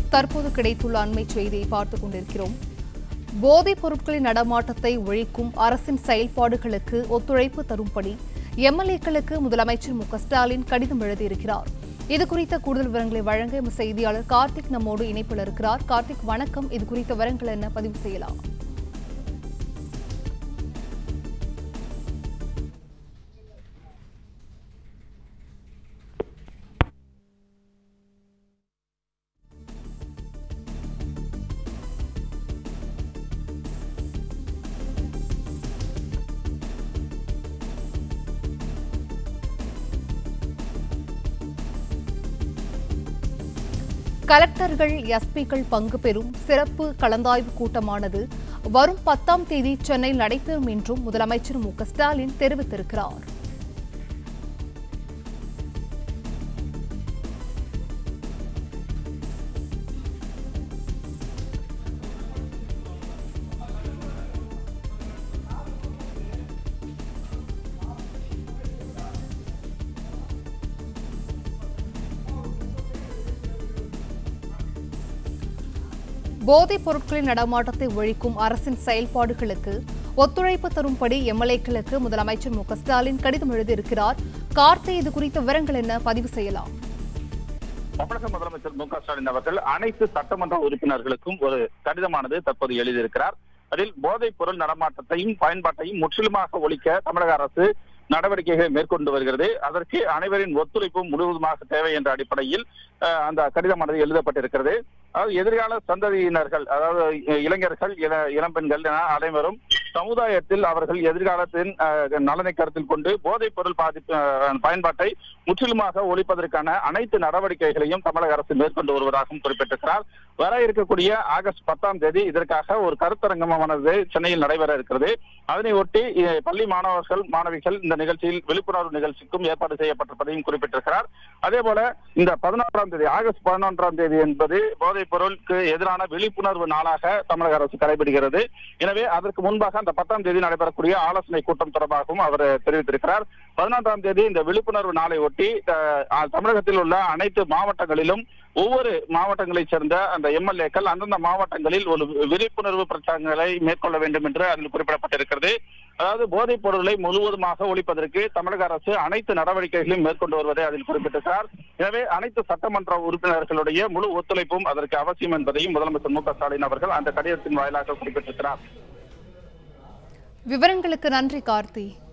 தற்போது கிடைத்துள்ள அண்மை செய்தியை பார்த்துக் கொண்டிருக்கிறோம் போதைப் பொருட்களின் நடமாட்டத்தை ஒழிக்கும் அரசின் செயல்பாடுகளுக்கு ஒத்துழைப்பு தரும்படி எம்எல்ஏக்களுக்கு முதலமைச்சர் மு க ஸ்டாலின் கடிதம் எழுதியிருக்கிறார் இது குறித்த கூடுதல் விவரங்களை வழங்க எமது செய்தியாளர் கார்த்திக் நம்மோடு இணைப்பில் இருக்கிறார் கார்த்திக் வணக்கம் இது குறித்த விவரங்கள் என்ன பதிவு செய்யலாம் கலெக்டர்கள் எஸ்பிக்கள் பங்கு பெறும் சிறப்பு கலந்தாய்வு கூட்டமானது வரும் பத்தாம் தேதி சென்னையில் நடைபெறும் என்றும் முதலமைச்சர் மு க ஸ்டாலின் தெரிவித்திருக்கிறார் போதைப் பொருட்களின் நடமாட்டத்தை ஒழிக்கும் அரசின் செயல்பாடுகளுக்கு ஒத்துழைப்பு தரும்படி எம்எல்ஏக்களுக்கு முதலமைச்சர் மு க ஸ்டாலின் கடிதம் எழுதியிருக்கிறார் கார்த்தி இது குறித்த விவரங்கள் என்ன பதிவு செய்யலாம் தமிழக முதலமைச்சர் மு க ஸ்டாலின் அவர்கள் அனைத்து சட்டமன்ற உறுப்பினர்களுக்கும் ஒரு கடிதமானது தற்போது எழுதியிருக்கிறார் அதில் போதைப் பொருள் நடமாட்டத்தையும் பயன்பாட்டையும் முற்றிலுமாக ஒழிக்க தமிழக அரசு நடவடிக்கைகளை மேற்கொண்டு வருகிறது அதற்கு அனைவரின் ஒத்துழைப்பும் முழுவதுமாக தேவை என்ற அடிப்படையில் அஹ், அந்த கடிதமானது எழுதப்பட்டிருக்கிறது அதாவது எதிர்கால சந்ததியினர்கள் அதாவது இளைஞர்கள் இள- இளம்பெண்கள் என அனைவரும் சமுதாயத்தில் அவர்கள் எதிர்காலத்தின் அஹ், நலனை கருத்தில் கொண்டு போதைப் பொருள் பாதிப்பு அஹ், பயன்பாட்டை முற்றிலுமாக ஒழிப்பதற்கான அனைத்து நடவடிக்கைகளையும் தமிழக அரசு மேற்கொண்டு வருவதாகவும் குறிப்பிட்டிருக்கிறார் வர இருக்கக்கூடிய ஆகஸ்ட் பத்தாம் தேதி இதற்காக ஒரு கருத்தரங்கமானது சென்னையில் நடைபெற இருக்கிறது அதனை ஒட்டி அஹ், பள்ளி மாணவர்கள் மாணவிகள் இந்த நிகழ்ச்சியில் விழிப்புணர்வு நிகழ்ச்சிக்கும் ஏற்பாடு செய்யப்பட்டிருப்பதையும் குறிப்பிட்டிருக்கிறார் அதே போல இந்த பதினொன்றாம் தேதி ஆகஸ்ட் பதினொன்றாம் தேதி என்பது போதைப் பொருளுக்கு எதிரான விழிப்புணர்வு நாளாக தமிழக அரசு கடைபிடிக்கிறது எனவே அதற்கு முன்பாக அந்த பத்தாம் தேதி நடைபெறக்கூடிய ஆலோசனை கூட்டம் தொடர்பாகவும் அவர் தெரிவித்திருக்கிறார் பதினொன்றாம் தேதி இந்த விழிப்புணர்வு நாளை ஒட்டி அஹ், தமிழகத்தில் உள்ள அனைத்து மாவட்டங்களிலும் ஒவ்வொரு மாவட்டங்களைச் சேர்ந்த அந்த எம்எல்ஏக்கள் அந்தந்த மாவட்டங்களில் ஒரு விழிப்புணர்வு பிரச்சாரங்களை மேற்கொள்ள வேண்டும் என்று அதில் குறிப்பிடப்பட்டிருக்கிறது அதாவது போதைப் பொருளை முழுவதுமாக ஒழிப்பதற்கு தமிழக அரசு அனைத்து நடவடிக்கைகளையும் மேற்கொண்டு வருவதை அதில் குறிப்பிட்டிருக்கிறார் எனவே அனைத்து சட்டமன்ற உறுப்பினர்களுடைய முழு ஒத்துழைப்பும் அதற்கு அவசியம் என்பதையும் முதலமைச்சர் மு க ஸ்டாலின் அவர்கள் அந்த கடிதத்தின் வாயிலாக குறிப்பிட்டிருக்கிறார் விவரங்களுக்கு நன்றி கார்த்தி